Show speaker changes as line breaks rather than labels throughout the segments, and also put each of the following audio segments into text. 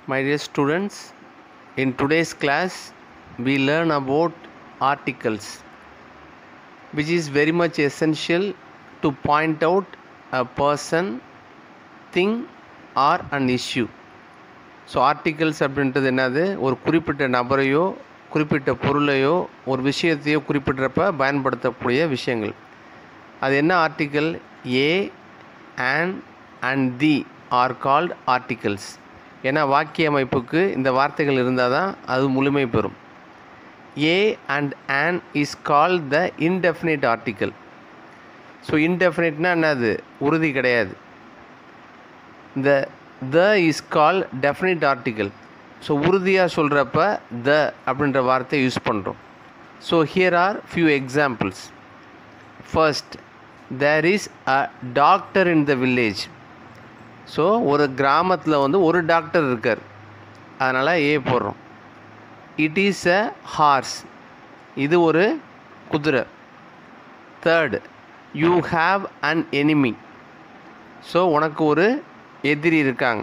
My dear students, in today's class, we learn about articles, which is very much essential to point out a person, thing, or an issue. So articles அப்படின்றது என்னது ஒரு குறிப்பிட்ட நபரையோ குறிப்பிட்ட பொருளையோ ஒரு விஷயத்தையோ குறிப்பிட்றப்ப பயன்படுத்தக்கூடிய விஷயங்கள் அது என்ன article a and and the are called articles ஏன்னா வாக்கிய அமைப்புக்கு இந்த வார்த்தைகள் இருந்தால் தான் அது முழுமை பெறும் a and and is called the indefinite article so இன்டெஃபினிட்னா என்னது உறுதி கிடையாது இந்த the is call definite article so உறுதியாக சொல்கிறப்ப த அப்படின்ற வார்த்தையை யூஸ் பண்ணுறோம் so here are few examples first there is a doctor in the village so ஒரு கிராமத்தில் வந்து ஒரு டாக்டர் இருக்கார் அதனால் ஏ போடுறோம் இட் இஸ் அ ஹார்ஸ் இது ஒரு குதிரை third you have an enemy so உனக்கு ஒரு எதிரி இருக்காங்க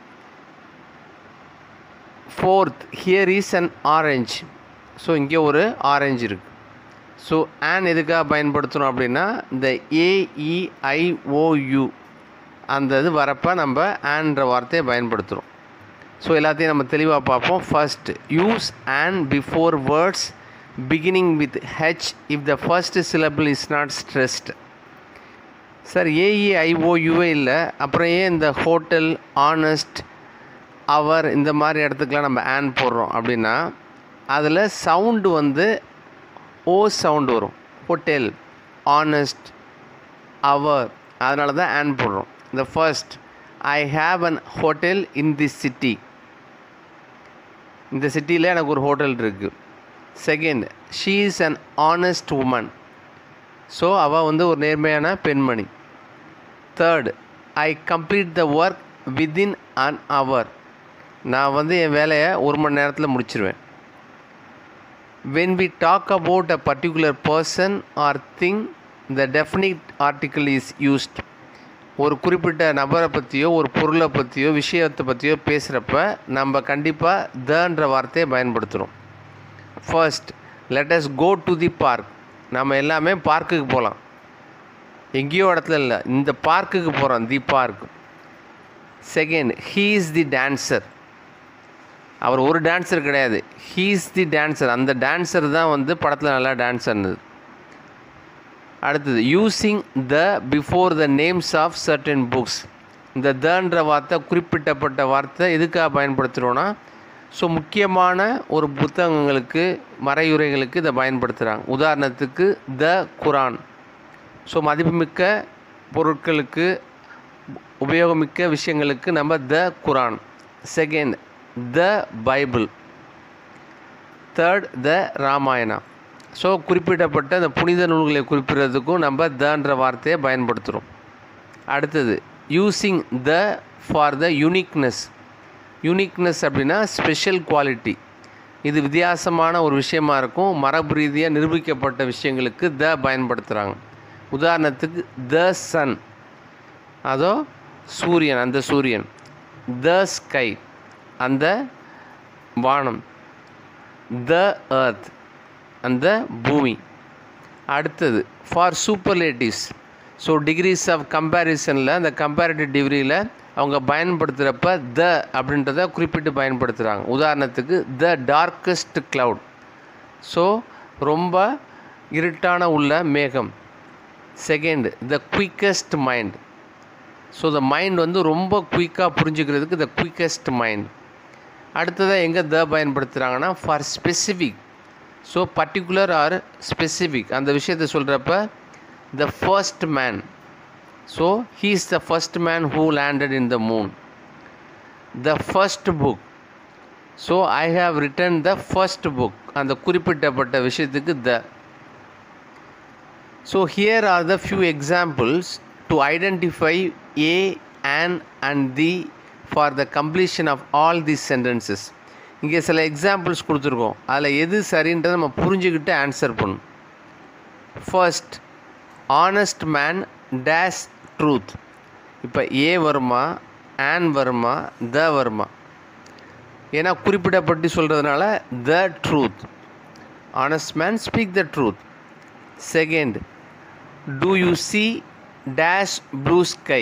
fourth here is an orange so இங்கே ஒரு ஆரஞ்சு இருக்குது ஸோ ஆன் எதுக்காக பயன்படுத்தணும் அப்படின்னா இந்த ஏஇஐஓயு அந்த இது வரப்போ நம்ம ஆன்ற வார்த்தையை பயன்படுத்துகிறோம் ஸோ எல்லாத்தையும் நம்ம தெளிவாக பார்ப்போம் first use an before words beginning with H if the first syllable is not stressed sir ஏஇஐஓயுவே இல்லை அப்புறம் ஏன் இந்த ஹோட்டல் ஆனஸ்ட் அவர் இந்த மாதிரி இடத்துக்குலாம் நம்ம ஆன் போடுறோம் அப்படின்னா அதில் சவுண்டு வந்து ஓ சவுண்டு வரும் ஹோட்டல் ஆனஸ்ட் அவர் அதனால தான் ஆன் போடுறோம் இந்த first I have an hotel in the city இந்த சிட்டியில் எனக்கு ஒரு ஹோட்டல் இருக்குது second she is an honest woman so அவள் வந்து ஒரு நேர்மையான பெண்மணி third I complete the work within an hour நான் வந்து என் வேலையை ஒரு மணி நேரத்தில் முடிச்சிருவேன் when we talk about a particular person or thing the definite article is used ஒரு குறிப்பிட்ட நபரை பற்றியோ ஒரு பொருளை பற்றியோ விஷயத்தை பற்றியோ பேசுகிறப்ப நம்ம கண்டிப்பாக தன்ற வார்த்தையை பயன்படுத்துகிறோம் first let us go to the park நம்ம எல்லாமே பார்க்குக்கு போகலாம் எங்கேயோ இடத்துல இல்லை இந்த பார்க்குக்கு போகிறோம் the park second he is the dancer அவர் ஒரு டான்ஸர் கிடையாது ஹீ இஸ் தி டான்ஸர் அந்த டான்ஸர் தான் வந்து படத்தில் நல்லா டான்ஸ் ஆனது அடுத்தது using the before the names of certain books இந்த தன்ற வார்த்தை குறிப்பிட்டப்பட்ட வார்த்தை எதுக்காக பயன்படுத்துகிறோன்னா ஸோ முக்கியமான ஒரு புத்தகங்களுக்கு மறையுரைகளுக்கு இதை பயன்படுத்துகிறாங்க உதாரணத்துக்கு த குரான் ஸோ மதிப்புமிக்க பொருட்களுக்கு உபயோகமிக்க விஷயங்களுக்கு நம்ம the Quran second the Bible third the Ramayana so குறிப்பிடப்பட்ட அந்த புனித நூல்களை குறிப்பிடுறதுக்கும் நம்ம தன்ற வார்த்தையை பயன்படுத்துகிறோம் அடுத்தது using the for the uniqueness uniqueness அப்படின்னா ஸ்பெஷல் குவாலிட்டி இது வித்தியாசமான ஒரு விஷயமா இருக்கும் மரபு ரீதியாக நிரூபிக்கப்பட்ட விஷயங்களுக்கு த பயன்படுத்துகிறாங்க உதாரணத்துக்கு த சன் அதோ சூரியன் அந்த சூரியன் த ஸ்கை அந்த வானம் த எர்த் அந்த பூமி அடுத்தது for superlatives so degrees of கம்பேரிசனில் அந்த கம்பேரிட்டிவ் டிகிரியில் அவங்க பயன்படுத்துகிறப்ப த அப்படின்றத குறிப்பிட்டு பயன்படுத்துகிறாங்க உதாரணத்துக்கு த டார்க்கஸ்ட் க்ளவுட் ஸோ ரொம்ப இருட்டான உள்ள மேகம் second the quickest mind so the mind வந்து ரொம்ப குயிக்காக புரிஞ்சுக்கிறதுக்கு த குயிக்கஸ்ட் மைண்ட் அடுத்ததாக எங்கே த பயன்படுத்துகிறாங்கன்னா for specific so particular or specific அந்த விஷயத்தை சொல்கிறப்ப the first man so he is the first man who landed in the moon the first book so I have written the first book அந்த குறிப்பிட்டப்பட்ட விஷயத்துக்கு the so here are the few examples to identify a and and the for the completion of all these sentences இங்கே சில examples கொடுத்துருக்கோம் அதில் எது சரின்றதை நம்ம புரிஞ்சுக்கிட்டு ஆன்சர் பண்ணணும் first honest man dash truth இப்போ ஏ வருமா ஆன் வருமா த வருமா ஏன்னா குறிப்பிடப்பட்டு சொல்கிறதுனால the truth honest man speak the truth second do you see dash blue sky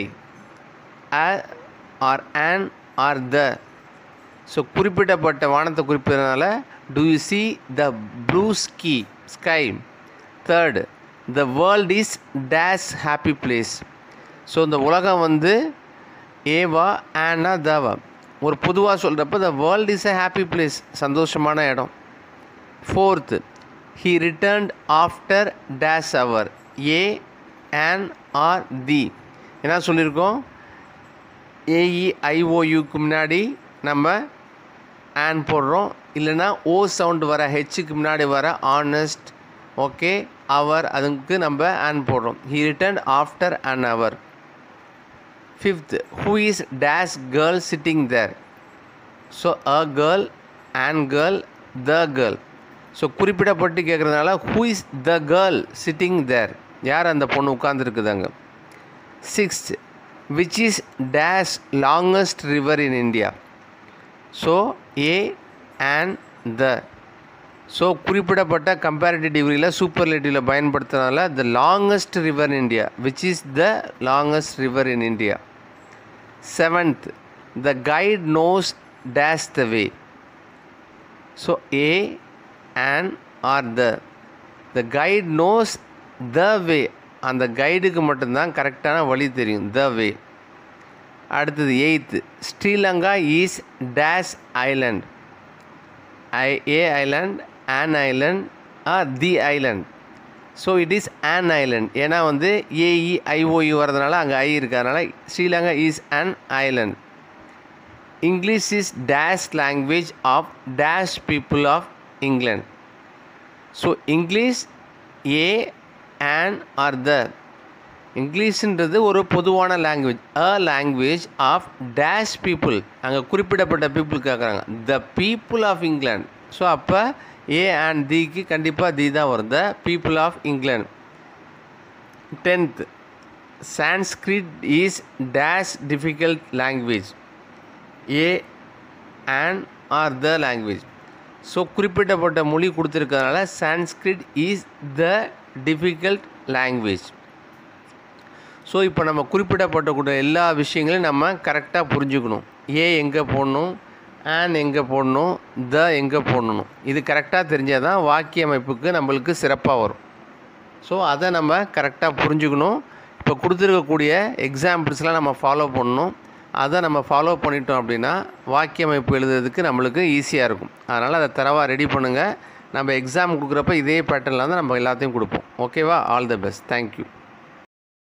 or an or the so குறிப்பிடப்பட்ட வானத்தை குறிப்பிடுறதுனால do you see the blue sky sky third the world is dash happy place so இந்த உலகம் வந்து ஏவா ஆனா தவா ஒரு பொதுவாக சொல்கிறப்ப the world is a happy place சந்தோஷமான இடம் fourth he returned after dash hour a and or the என்ன சொல்லியிருக்கோம் ஏஇஐஓயுக்கு முன்னாடி நம்ம ஆன் போடுறோம் இல்லைன்னா ஓ சவுண்டு வர ஹெச்சுக்கு முன்னாடி வர ஆனஸ்ட் ஓகே அவர் அதுக்கு நம்ம ஆன் போடுறோம் he return after an hour fifth who is dash girl sitting there so a girl and girl the girl so குறிப்பிடப்பட்டு கேட்குறதுனால who is the girl sitting there யார் அந்த பொண்ணு உட்காந்துருக்குதாங்க sixth which is dash longest river in India so a and the so குறிப்பிடப்பட்ட comparative டிகிரியில் சூப்பர்லேட்டிவில் பயன்படுத்துறதுனால the longest river in India which is the longest river in India seventh the guide nose dash the way so a and or the the guide knows the way அந்த கைடுக்கு மட்டும்தான் கரெக்டான வழி தெரியும் த வே அடுத்தது eighth Sri Lanka is dash island I a island an island or the island so it is an island ஏன்னா வந்து ஏஇ ஐஓஇ வரதுனால அங்கே ஐ இருக்கிறதுனால Sri Lanka is an island English is dash language of dash people of England so English a and or the இங்கிலீஷுன்றது ஒரு பொதுவான language a language of dash people அங்கே குறிப்பிடப்பட்ட பீப்புள் கேட்குறாங்க the people of England so அப்போ a and திக்கு கண்டிப்பாக the தான் வரும் the people of England tenth Sanskrit is dash difficult language a and or the language so குறிப்பிட்டப்பட்ட மொழி கொடுத்துருக்கறதுனால Sanskrit is the difficult language so இப்போ நம்ம குறிப்பிடப்பட்டக்கூடிய எல்லா விஷயங்களையும் நம்ம கரெக்டாக புரிஞ்சுக்கணும் ஏ எங்கே போடணும் ஆன் எங்கே போடணும் த எங்கே போடணும் இது கரெக்டாக தெரிஞ்சால் தான் வாக்கிய அமைப்புக்கு நம்மளுக்கு சிறப்பாக வரும் ஸோ அதை நம்ம கரெக்டாக புரிஞ்சுக்கணும் இப்போ கொடுத்துருக்கக்கூடிய எக்ஸாம்பிள்ஸ்லாம் நம்ம ஃபாலோ பண்ணணும் அதை நம்ம ஃபாலோ பண்ணிட்டோம் அப்படின்னா வாக்கிய அமைப்பு எழுதுறதுக்கு நம்மளுக்கு ஈஸியாக இருக்கும் அதனால் அதை தரவாக ரெடி பண்ணுங்கள் நம்ம எக்ஸாம் கொடுக்குறப்ப இதே பேட்டர்னில் தான் நம்ம எல்லாத்தையும் கொடுப்போம் ஓகேவா ஆல் த பெஸ்ட் தேங்க்யூ